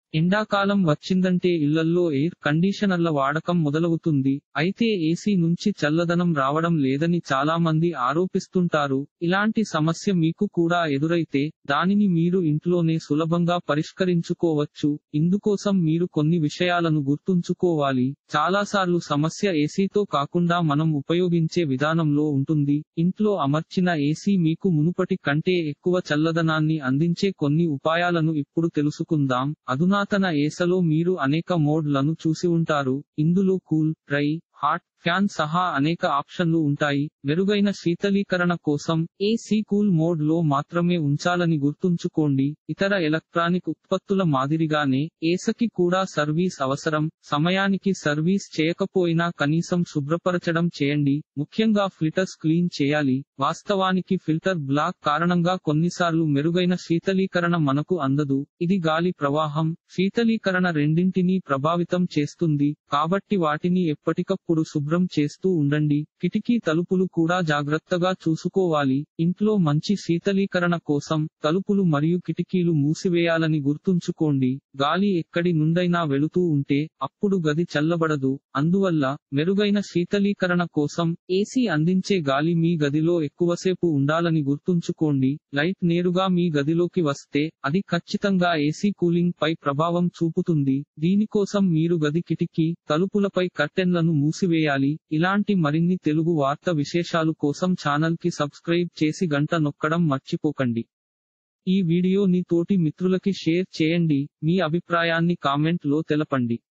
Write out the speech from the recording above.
ఎండాకాలం వచ్చిందంటే ఇళ్లల్లో ఎయిర్ కండీషనర్ల వాడకం మొదలవుతుంది అయితే ఏసీ నుంచి చల్లదనం రావడం లేదని చాలా మంది ఆరోపిస్తుంటారు ఇలాంటి సమస్య మీకు కూడా ఎదురైతే దానిని మీరు ఇంట్లోనే సులభంగా పరిష్కరించుకోవచ్చు ఇందుకోసం మీరు కొన్ని విషయాలను గుర్తుంచుకోవాలి చాలాసార్లు సమస్య ఏసీతో కాకుండా మనం ఉపయోగించే విధానంలో ఉంటుంది ఇంట్లో అమర్చిన ఏసీ మీకు మునుపటి కంటే ఎక్కువ చల్లదనాన్ని అందించే కొన్ని ఉపాయాలను ఇప్పుడు తెలుసుకుందాం అధునాతన ఏసలో మీరు అనేక మోడ్లను చూసి ఉంటారు ఇందులో కూల్ డ్రై హాట్ ఫ్యాన్ సహా అనేక ఆప్షన్లు ఉంటాయి మెరుగైన శీతలీకరణ కోసం ఏసీ కూల్ మోడ్ లో మాత్రమే ఉంచాలని గుర్తుంచుకోండి ఇతర ఎలక్ట్రానిక్ ఉత్పత్తుల మాదిరిగానే ఏసకి కూడా సర్వీస్ అవసరం సమయానికి సర్వీస్ చేయకపోయినా కనీసం శుభ్రపరచడం చేయండి ముఖ్యంగా ఫిల్టర్స్ క్లీన్ చేయాలి వాస్తవానికి ఫిల్టర్ బ్లాక్ కారణంగా కొన్నిసార్లు మెరుగైన శీతలీకరణ మనకు అందదు ఇది గాలి ప్రవాహం శీతలీకరణ రెండింటినీ ప్రభావితం చేస్తుంది కాబట్టి వాటిని ఎప్పటికప్పుడు శుభ్రం చేస్తూ ఉండండి కిటికీ తలుపులు కూడా జాగ్రత్తగా చూసుకోవాలి ఇంట్లో మంచి శీతలీకరణ కోసం తలుపులు మరియు కిటికీలు మూసివేయాలని గుర్తుంచుకోండి గాలి ఎక్కడి నుండైనా వెళుతూ ఉంటే అప్పుడు గది చల్లబడదు అందువల్ల మెరుగైన శీతలీకరణ కోసం ఏసీ అందించే గాలి మీ గదిలో ఎక్కువసేపు ఉండాలని గుర్తుంచుకోండి లైట్ నేరుగా మీ గదిలోకి వస్తే అది ఖచ్చితంగా ఏసీ కూలింగ్ పై ప్రభావం చూపుతుంది దీనికోసం మీరు గది కిటికీ తలుపులపై కర్టెన్లను మూసివేయాలి ఇలాంటి మరిన్ని తెలుగు వార్త విశేషాలు కోసం ఛానల్ కి సబ్స్క్రైబ్ చేసి గంట నొక్కడం మర్చిపోకండి ఈ వీడియోని తోటి మిత్రులకి షేర్ చేయండి మీ అభిప్రాయాన్ని కామెంట్ లో తెలపండి